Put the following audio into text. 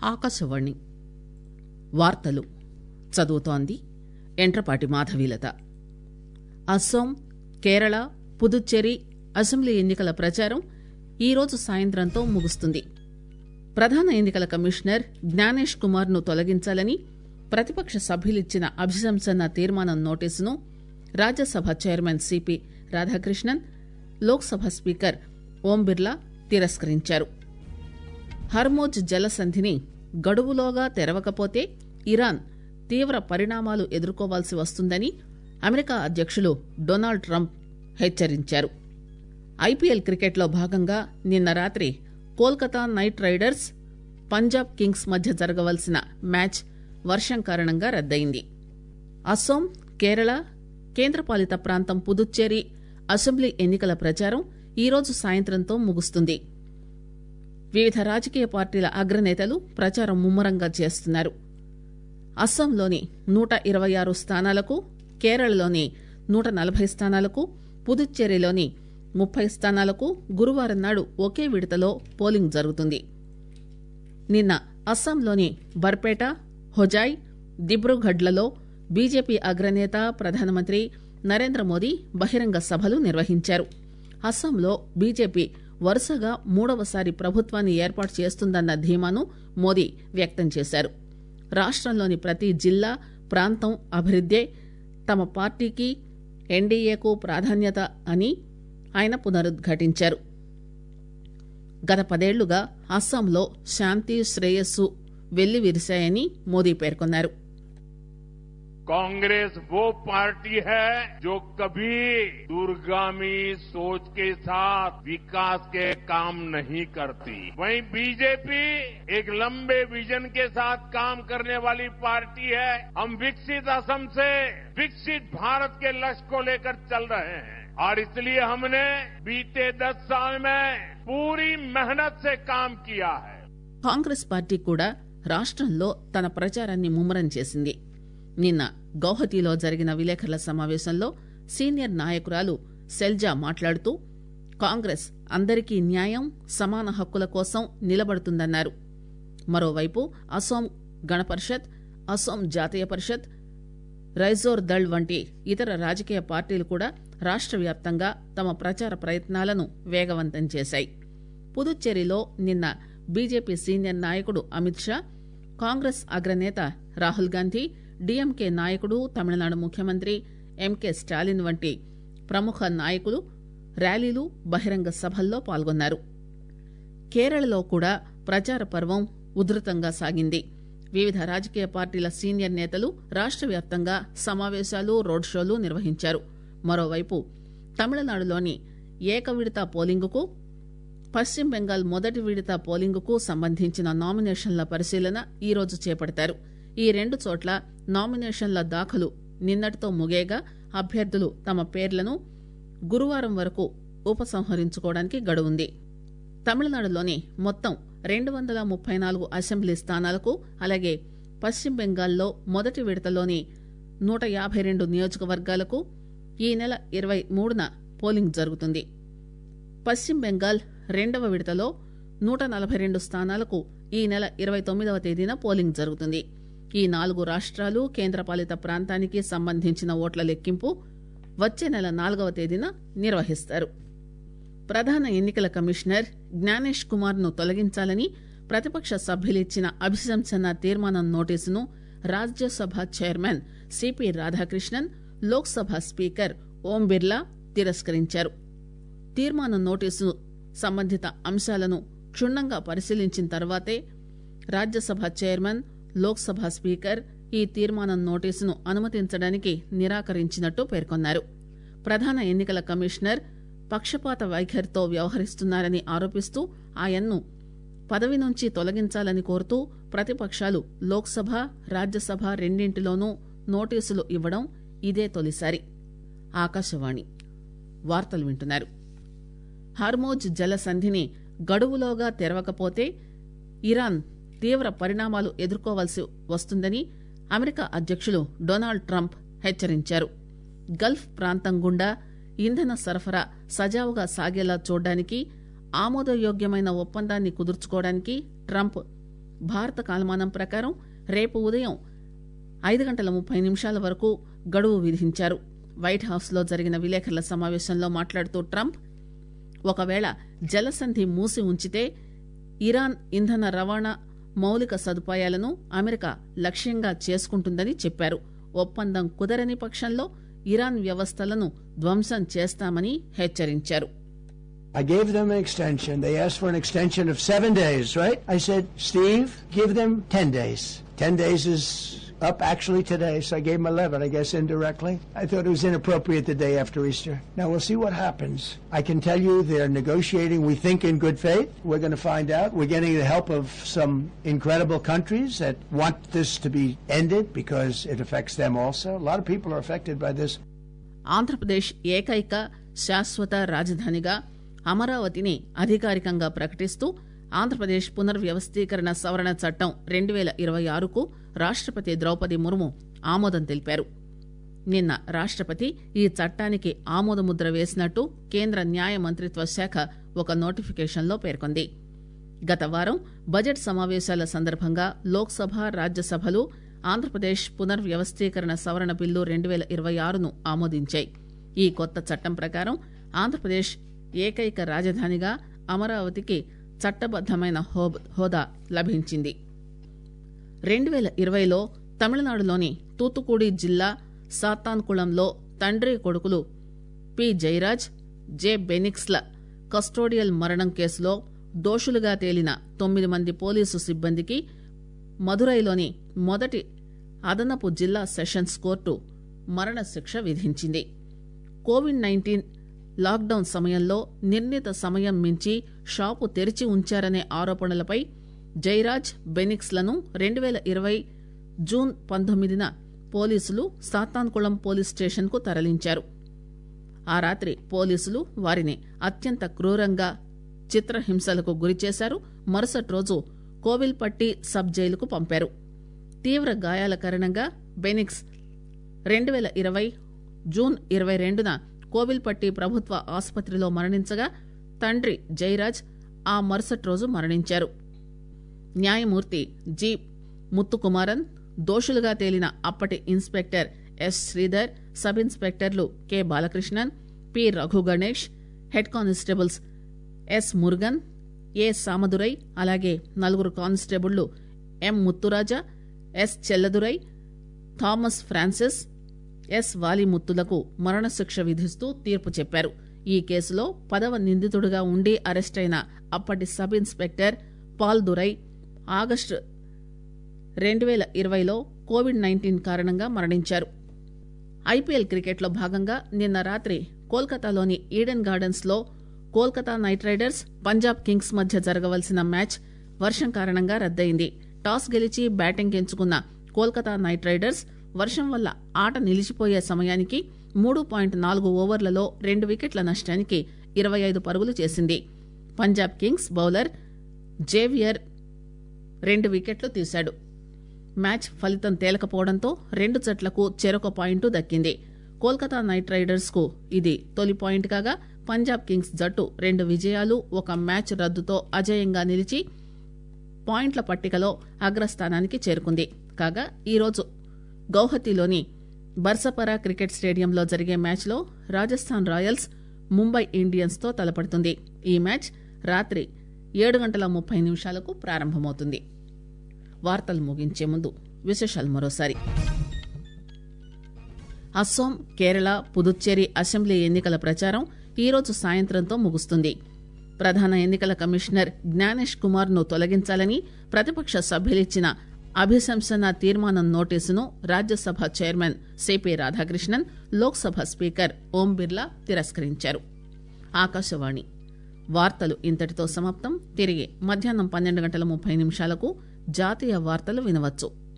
ఆకాశవాణి వార్తలు చదువుతోంది ఎంట్రపాటి మాధవీలత అస్సోం కేరళ పుదుచ్చేరి అసెంబ్లీ ఎన్నికల ప్రచారం ఈరోజు సాయంత్రంతో ముగుస్తుంది ప్రధాన ఎన్నికల కమిషనర్ జ్ఞానేష్ కుమార్ ను తొలగించాలని ప్రతిపక్ష సభ్యులిచ్చిన అభిశంసన తీర్మానం నోటీసును Rajya Sabha chairman CP Radhakrishnan Lok Sabha speaker Om Birla తిరస్కరించారు హర్మోజ్ జలసంధిని గడువులోగా తెరవకపోతే ఇరాన్ తీవ్ర పరిణామాలు ఎదుర్కోవాల్సి వస్తుందని అమెరికా అధ్యక్షులు డొనాల్డ్ ట్రంప్ హెచ్చరించారు ఐపీఎల్ క్రికెట్లో భాగంగా నిన్న రాత్రి Kolkata knight riders Punjab kings మధ్య జరగవలసిన మ్యాచ్ వర్షం కారణంగా రద్దయింది అస్సోం కేరళ కేంద్రపాలిత ప్రాంతం పుదుచ్చేరి అసెంబ్లీ ఎన్నికల ప్రచారం ఈరోజు సాయంత్రంతో ముగుస్తుంది వివిధ రాజకీయ పార్టీల అగ్రనేతలు ప్రచారం ముమ్మరంగా చేస్తున్నారు అస్సాంలోని నూట ఇరవై ఆరు స్థానాలకు కేరళలోని నూట నలభై స్థానాలకు పుదుచ్చేరిలోని ముప్పై స్థానాలకు గురువారం నాడు ఒకే విడతలో పోలింగ్ జరుగుతుంది నిన్న అస్సాంలోని బర్పేట హొజాయ్ దిబ్రూఘడ్లలో బీజేపీ అగ్రనేత ప్రధానమంత్రి నరేంద్ర మోదీ బహిరంగ సభలు నిర్వహించారు అస్సాంలో బీజేపీ వరుసగా మూడవసారి ప్రభుత్వాన్ని ఏర్పాటు చేస్తుందన్న ధీమాను మోదీ వ్యక్తం చేశారు రాష్టంలోని ప్రతి జిల్లా ప్రాంతం అభివృద్దే తమ పార్టీకి ఎన్డీఏకు ప్రాధాన్యత అని ఆయన పునరుద్ఘాటించారు గత పదేళ్లుగా అస్సాంలో శాంతి శ్రేయస్సు వెల్లివిరిశాయని మోదీ పేర్కొన్నారు कांग्रेस वो पार्टी है जो कभी दूरगामी सोच के साथ विकास के काम नहीं करती वहीं बीजेपी एक लंबे विजन के साथ काम करने वाली पार्टी है हम विकसित असम से विकसित भारत के लक्ष्य को लेकर चल रहे हैं और इसलिए हमने बीते दस साल में पूरी मेहनत से काम किया है కాంగ్రెస్ పార్టీ కూడా రాష్టంలో తన ప్రచారాన్ని ముమ్మరం చేసింది నిన్న గౌహతిలో జరిగిన విలేకరుల సమావేశంలో సీనియర్ నాయకురాలు సెల్జా మాట్లాడుతూ కాంగ్రెస్ అందరికీ న్యాయం సమాన హక్కుల కోసం నిలబడుతుందన్నారు మరోవైపు అసోం గణపరిషత్ అసోం జాతీయ పరిషత్ రైజోర్ దళ్ వంటి ఇతర రాజకీయ పార్టీలు కూడా రాష్ట్ర వ్యాప్తంగా తమ ప్రచార ప్రయత్నాలను వేగవంతం చేశాయి పుదుచ్చేరిలో నిన్న బీజేపీ సీనియర్ నాయకుడు అమిత్ షా కాంగ్రెస్ అగ్రనేత రాహుల్ గాంధీ డీఎంకే నాయకుడు తమిళనాడు ముఖ్యమంత్రి ఎంకే స్టాలిన్ వంటి ప్రముఖ నాయకులు ర్యాలీలు బహిరంగ సభల్లో పాల్గొన్నారు కేరళలో కూడా ప్రచార పర్వం ఉధృతంగా సాగింది వివిధ రాజకీయ పార్టీల సీనియర్ నేతలు రాష్ట్ర వ్యాప్తంగా సమావేశాలు రోడ్ షోలు నిర్వహించారు మరోవైపు తమిళనాడులోని ఏక విడత పోలింగుకు పశ్చిమ బెంగాల్ మొదటి విడత పోలింగుకు సంబంధించిన నామినేషన్ల పరిశీలన ఈరోజు చేపడతారు ఈ రెండు చోట్ల నామినేషన్ల దాఖలు నిన్నటితో ముగేగా అభ్యర్థులు తమ పేర్లను గురువారం వరకు ఉపసంహరించుకోవడానికి గడువుంది తమిళనాడులోని మొత్తం రెండు వందల ముప్పై నాలుగు అసెంబ్లీ స్థానాలకు అలాగే పశ్చిమ బెంగాల్లో మొదటి విడతలోని నూట యాభై రెండు నియోజకవర్గాలకు ఈ నెల ఇరవై మూడున పోలింగ్ జరుగుతుంది పశ్చిమ బెంగాల్ రెండవ విడతలో నూట నలభై రెండు స్థానాలకు ఈ నెల ఇరవై తొమ్మిదవ తేదీన పోలింగ్ జరుగుతుంది ఈ నాలుగు రాష్ట్రాలు కేంద్రపాలిత ప్రాంతానికి సంబంధించిన ఓట్ల లెక్కింపు వచ్చే నెల నాలుగవ తేదీన నిర్వహిస్తారు ప్రధాన ఎన్నికల కమిషనర్ జ్ఞానేష్ కుమార్ ను తొలగించాలని ప్రతిపక్ష సభ్యులిచ్చిన అభిశంసన తీర్మానం నోటీసును Rajya Sabha chairman CP Radhakrishnan Lok Sabha speaker Om Birla తిరస్కరించారు తీర్మానం నోటీసు సంబంధిత అంశాలను క్షుణ్ణంగా పరిశీలించిన తర్వాతే రాజ్యసభ చైర్మన్ లోక్సభ స్పీకర్ ఈ తీర్మానం నోటీసును అనుమతించడానికి నిరాకరించినట్టు పేర్కొన్నారు ప్రధాన ఎన్నికల కమిషనర్ పక్షపాత వైఖరితో వ్యవహరిస్తున్నారని ఆరోపిస్తూ ఆయన్ను పదవి నుంచి తొలగించాలని కోరుతూ ప్రతిపక్షాలు లోక్సభ రాజ్యసభ రెండింటిలోనూ నోటీసులు ఇవ్వడం ఇదే తొలిసారి ఆకాశవాణి వార్తలు వింటున్నారు హర్మోజ్ జలసంధిని గడువులోగా తెరవకపోతే ఇరాన్ తీవ్ర పరిణామాలు ఎదుర్కోవాల్సి వస్తుందని అమెరికా అధ్యక్షులు డొనాల్డ్ ట్రంప్ హెచ్చరించారు గల్ఫ్ ప్రాంతం గుండా ఇంధన సరఫరా సజావుగా సాగేలా చూడడానికి ఆమోదయోగ్యమైన ఒప్పందాన్ని కుదుర్చుకోవడానికి ట్రంప్ భారత కాలమానం ప్రకారం రేపు ఉదయం ఐదు గంటల ముప్పై నిమిషాల వరకు గడువు విధించారు వైట్ హౌస్ లో జరిగిన విలేకరుల సమావేశంలో మాట్లాడుతూ ట్రంప్ ఒకవేళ జలసంధి మూసి ఉంచితే ఇరాన్ ఇంధన రవాణా మౌలిక సదుపాయాలను అమెరికా లక్ష్యంగా చేసుకుంటుందని చెప్పారు ఒప్పందం కుదరని పక్షంలో ఇరాన్ వ్యవస్థలను ధ్వంసం చేస్తామని హెచ్చరించారు I gave them an extension. They asked for an extension of seven days, right? I said, Steve, give them 10 days. 10 days is up actually today, so I gave them 11, I guess, indirectly. I thought it was inappropriate the day after Easter. Now we'll see what happens. I can tell you they're negotiating, we think, in good faith. We're going to find out. We're getting the help of some incredible countries that want this to be ended because it affects them also. A lot of people are affected by this. Andhra Pradesh ఏకైక శాశ్వత రాజధానిగా అమరావతిని అధికారికంగా ప్రకటిస్తూ ఆంధ్రప్రదేశ్ పునర్వ్యవస్థీకరణ సవరణ చట్టం రెండు పేల ఇరవై ఆరుకు రాష్టపతి ద్రౌపది ముర్ము ఆమోదం తెలిపారు నిన్న రాష్టపతి ఈ చట్టానికి ఆమోదముద్ర వేసినట్టు కేంద్ర న్యాయ మంత్రిత్వ శాఖ ఒక నోటిఫికేషన్లో పేర్కొంది గత వారం బడ్జెట్ సమావేశాల సందర్భంగా లోక్సభ రాజ్యసభలు ఆంధ్రప్రదేశ్ పునర్వ్యవస్థీకరణ సవరణ బిల్లు రెండు పేల ఇరవై ఆరును ఆమోదించాయి ఈ కొత్త చట్టం ప్రకారం ఆంధ్రప్రదేశ్ ఏకైక రాజధానిగా అమరావతికి చట్టబద్దమైన హోదా లభించింది రెండు పేల ఇరవైలో తమిళనాడులోని తూతుకుడి జిల్లా సాతాన్కుళంలో తండ్రి కొడుకులు పి జయరాజ్ జె బెనిక్స్ల కస్టోడియల్ మరణం కేసులో దోషులుగా తేలిన తొమ్మిది మంది పోలీసు సిబ్బందికి మదురైలోని మొదటి అదనపు జిల్లా సెషన్స్ కోర్టు మరణశిక్ష విధించింది కోవిడ్ నైన్టీన్ లాక్డౌన్ సమయంలో నిర్ణీత సమయం మించి షాపు తెరిచి ఉంచారనే ఆరోపణలపై జైరాజ్ బెనిక్స్లను రెండు పేల ఇరవై జూన్ పంతొమ్మిదిన పోలీసులు సాతాన్కుళం పోలీస్ స్టేషన్కు తరలించారు ఆ రాత్రి పోలీసులు వారిని అత్యంత క్రూరంగా చిత్రహింసలకు గురిచేశారు మరుసటి రోజు కోవిల్పట్టి సబ్ జైలుకు పంపారు తీవ్ర గాయాల కారణంగా బెనిక్స్ రెండు పేల ఇరవై జూన్ ఇరవై రెండున కోవిల్పట్టి ప్రభుత్వ ఆసుపత్రిలో మరణించగా తండ్రి జయరాజ్ ఆ మరుసటి రోజు మరణించారు న్యాయమూర్తి జి ముత్తుకుమారన్ దోషులుగా తేలిన అప్పటి ఇన్స్పెక్టర్ ఎస్ శ్రీధర్ సబ్ ఇన్స్పెక్టర్లు K Balakrishnan P Raghu Ganesh head constables S Murugan A Samadurai అలాగే నలుగురు కానిస్టేబుళ్లు M Muthuraja S Chelladurai Thomas Francis S వాలిముత్తులకు మరణశిక్ష విధిస్తూ తీర్పు చెప్పారు ఈ కేసులో పదవ నిందితుడిగా ఉండి అరెస్టైన అప్పటి sub inspector Paul Durai August రెండు పేల ఇరవైలో కోవిడ్ నైన్టీన్ కారణంగా మరణించారు ఐపీఎల్ క్రికెట్లో భాగంగా నిన్న రాత్రి కోల్కతాలోని ఈడెన్ గార్డెన్స్ లో Kolkata knight riders Punjab kings మధ్య జరగవలసిన మ్యాచ్ వర్షం కారణంగా రద్దయింది టాస్ గెలిచి బ్యాటింగ్ ఎంచుకున్న కోల్కతా నైట్ రైడర్స్ వర్షం వల్ల ఆట నిలిచిపోయే సమయానికి మూడు పాయింట్ నాలుగు ఓవర్లలో రెండు వికెట్ల నష్టానికి ఇరవై ఐదు పరుగులు చేసింది పంజాబ్ కింగ్స్ బౌలర్ జేవియర్ రెండు వికెట్లు తీశాడు మ్యాచ్ ఫలితం తేలకపోవడంతో రెండు జట్లకు చెరొక పాయింట్ దక్కింది కోల్కతా నైట్ రైడర్స్ కు ఇది తొలి పాయింట్ కాగా పంజాబ్ కింగ్స్ జట్టు రెండు విజయాలు ఒక మ్యాచ్ రద్దుతో అజేయంగా నిలిచి పాయింట్ల పట్టికలో అగ్రస్థానానికి చేరుకుంది కాగా ఈరోజు గౌహతిలోని బర్సపరా క్రికెట్ స్టేడియంలో జరిగే మ్యాచ్లో రాజస్థాన్ రాయల్స్ ముంబై ఇండియన్స్ తో తలపడుతుంది ఈ మ్యాచ్ రాత్రి ఏడు గంటల ముప్పై నిమిషాలకు ప్రారంభమవుతుంది వార్తలు ముగించే ముందు విశేషాలు మరోసారి అస్సోం కేరళ పుదుచ్చేరి అసెంబ్లీ ఎన్నికల ప్రచారం ఈరోజు సాయంత్రంతో ముగుస్తుంది ప్రధాన ఎన్నికల కమిషనర్ జ్ఞానేష్ కుమార్ ను తొలగించాలని ప్రతిపక్ష సభ్యులిచ్చిన అభిశంసన తీర్మానం నోటీసును Rajya Sabha chairman CP Radhakrishnan Lok Sabha speaker Om Birla తిరస్కరించారు ఆకాశవాణి వార్తలు ఇంతటితో సమాప్తం తిరిగి మధ్యాహ్నం పన్నెండు గంటల ముప్పై నిమిషాలకు జాతీయ వార్తలు వినవచ్చు